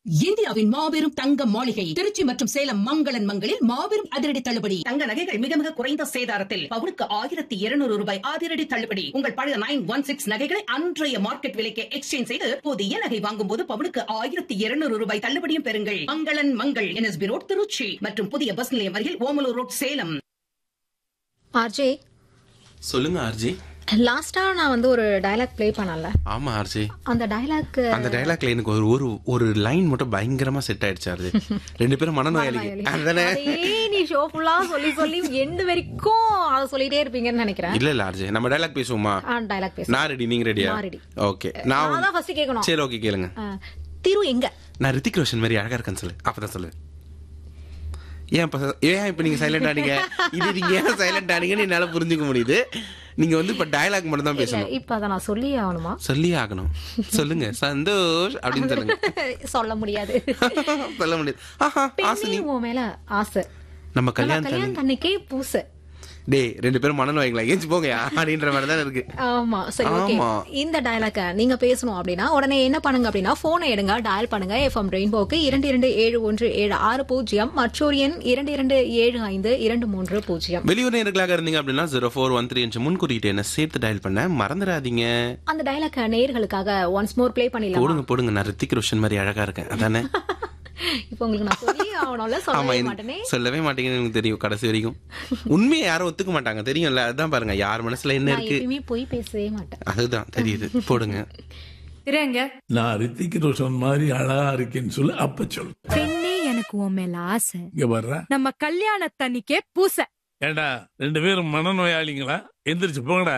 இந்தியாவின் மாபெரும் தங்க மாளிகை திருச்சி மற்றும் சேலம் மங்களன் மங்களில் மாபெரும் அதிரடி தள்ளுபடி தங்க நகைகள் மிக மிக குறைந்த சேதாரத்தில் பவுனுக்கு ஆயிரத்தி இருநூறு ரூபாய் அதிரடி தள்ளுபடி உங்கள் பழைய நைன் ஒன் சிக்ஸ் நகைகளை அன்றைய மார்க்கெட் விலைக்கு எக்ஸ்சேஞ்ச் செய்து புதிய நகை வாங்கும் போது பவுனுக்கு ஆயிரத்தி இருநூறு ரூபாய் தள்ளுபடியும் பெறுங்கள் மங்களன் மங்கள் என்எஸ்பி ரோட் திருச்சி மற்றும் புதிய பஸ் நிலையம் அருகில் ஓமலூர் ரோட் சேலம் ஆர்ஜே சொல்லுங்க ஆர்ஜி லாஸ்டா நான் வந்து ஒரு டயலாக் ப்ளே பண்ணல ஆமா ஆர்ஜி அந்த டயலாக் அந்த டைலாக்ல எனக்கு ஒரு ஒரு ஒரு லைன் மட்டும் பயங்கரமா செட் ஆயிடுச்சு ஆர்ஜி ரெண்டு பேரும் மனநோயாளிங்க அதுதானே நீ ஷோ ஃபுல்லா சொல்லி சொல்லி எண்டு வரைக்கும் அதை சொல்லிட்டே இருப்பீங்கன்னு நினைக்கிறேன் இல்ல இல்ல ஆர்ஜி நம்ம டைலாக் பேசுவோமா ஆ டயலாக் பேச நான் ரெடி நீங்க ரெடியா நான் ready. ஓகே நான் நான் தான் ஃபர்ஸ்ட் கேட்கணும் சரி ஓகே கேளுங்க ஆ, திரு எங்க நான் ரித்திக் ரோஷன் மாதிரி அழகா இருக்கேன்னு சொல்லு அப்பதான் சொல்லு ஏன் இப்ப ஏன் இப்ப நீங்க சைலண்ட் ஆனீங்க இது நீங்க ஏன் சைலண்ட் ஆனீங்கன்னு என்னால புரிஞ்சுக்க முடியுது நீங்க வந்து இப்ப டயலாக் மட்டும் தான் இல்ல பேசணும் இப்ப அதை நான் சொல்லியே ஆகணுமா சொல்லியே ஆகணும் சொல்லுங்க சந்தோஷ் அப்படின்னு சொல்லுங்க சொல்ல முடியாது சொல்ல முடியாது ஆஹா ஆசை பெண்ணே உன் மேல ஆசை நம்ம நம்ம கல்யாணம் கல்யாணம் அன்னைக்கே பூசை டேய் ரெண்டு பேரும் மனநோய்களா ஏஞ்சி போங்கயா அப்படின்ற மாதிரி தான் இருக்கு ஆமா சரி ஓகே ஆமா. இந்த டயலாக்க நீங்க பேசணும் அப்படின்னா உடனே என்ன பண்ணுங்க அப்படின்னா போனை எடுங்க டயல் பண்ணுங்க எஃப்எம் ரெயின்போக்கு இரண்டு இரண்டு ஏழு ஒன்று ஏழு ஆறு பூஜ்ஜியம் மற்றொரு எண் இரண்டு இரண்டு ஏழு ஐந்து இரண்டு மூன்று பூஜ்ஜியம் வெளியூர் நேர்களாக இருந்தீங்க அப்படின்னா ஜீரோ ஃபோர் ஒன் த்ரீ அஞ்சு முன்குறிட்டு என்ன சேர்த்து டயல் பண்ண மறந்துடாதீங்க அந்த டயலாக்க நேயர்களுக்காக ஒன்ஸ் மோர் ப்ளே பண்ணிடலாம் போடுங்க போடுங்க நான் ரித்திக் ரோஷன் மாதிரி அழகா இருக்கேன் அதானே இப்போ உங்களுக்கு நான் சொல்லி ஆகணும்ல ஆமா சொல்லவே எனக்கு மாட்டேனே சொல்லவே மாட்டேங்குன்னு எனக்கு தெரியும் கடைசி வரைக்கும் உண்மையை யாரும் ஒத்துக்க மாட்டாங்க தெரியும்ல அதான் பாருங்க யார் மனசுல என்ன நான் இருக்கு எப்பயுமே போய் பேசவே மாட்டேன் அதுதான் தெரியுது போடுங்க திரங்க நான் ரித்திக் ரோஷன் மாதிரி அழகா இருக்கேன்னு சொல்லு அப்ப சொல்லு பெண்ணே எனக்கு உன் மேல ஆசை இங்க வர்ற நம்ம கல்யாணத்தன்னிக்கே பூசை ஏண்டா ரெண்டு பேரும் மனநோயாளிங்களா எந்திரிச்சு போங்கடா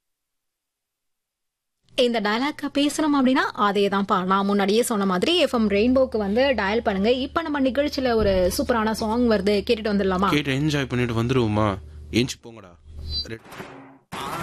இந்த டயலாக்க பேசணும் அப்படின்னா அதே தான்ப்பா நான் முன்னாடியே சொன்ன மாதிரி எஃப்எம் ரெயின்போக்கு வந்து டயல் பண்ணுங்க இப்ப நம்ம நிகழ்ச்சியில ஒரு சூப்பரான சாங் வருது கேட்டுட்டு வந்துடலாமா கேட்டு என்ஜாய் பண்ணிட்டு வந்துருவோமா ஏஞ்சி போங்கடா ரெட்